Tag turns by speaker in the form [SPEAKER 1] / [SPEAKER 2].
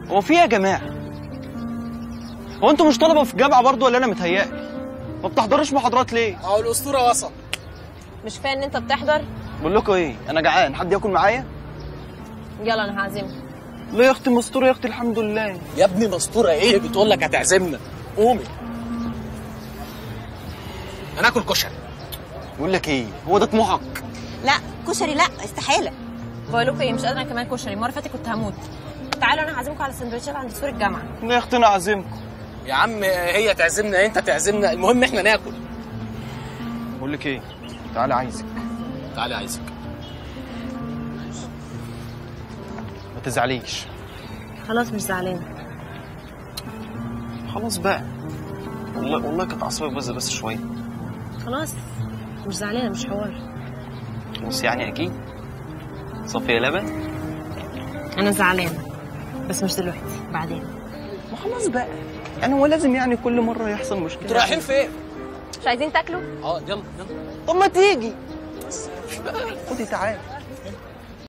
[SPEAKER 1] هو في ايه يا جماعه هو انتوا مش طلبه في الجامعه برضو ولا انا متهيألي ما بتحضروش محاضرات ليه
[SPEAKER 2] اهو الاسطوره وصل
[SPEAKER 3] مش كفايه ان انت بتحضر
[SPEAKER 1] بقول لكم ايه انا جعان حد ياكل معايا
[SPEAKER 3] يلا انا هعزمك
[SPEAKER 1] لا يا اختي مستوره يا اختي الحمد لله
[SPEAKER 2] يا ابني مسطوره ايه بتقول لك هتعزمنا قومي انا اكل كشري
[SPEAKER 1] بقول لك ايه هو ده طموحك
[SPEAKER 4] لا كشري لا استحاله
[SPEAKER 3] بقول لكم ايه مش قادره كمان كشري المره اللي فاتت كنت هموت تعالوا انا هعزمكم على سندوتشات عند سور الجامعه
[SPEAKER 1] لا يا اختي انا عازمكم
[SPEAKER 2] يا عم هي تعزمنا انت تعزمنا المهم احنا ناكل
[SPEAKER 1] بقول لك ايه تعالى عايزك
[SPEAKER 2] تعالى عايزك
[SPEAKER 1] ما تزعليش
[SPEAKER 3] خلاص مش زعلانه
[SPEAKER 1] خلاص بقى والله والله كانت عصبيه بس بس شويه
[SPEAKER 3] خلاص مش زعلانه مش حوار
[SPEAKER 1] بس يعني اكيد صفيه لبن
[SPEAKER 3] انا زعلانه بس مش دلوقتي بعدين
[SPEAKER 1] ما خلاص بقى يعني هو لازم يعني كل مره يحصل مشكله
[SPEAKER 2] انتوا رايحين فين
[SPEAKER 3] مش عايزين تاكلوا
[SPEAKER 2] اه يلا يلا
[SPEAKER 1] طب ما تيجي خدي تعالى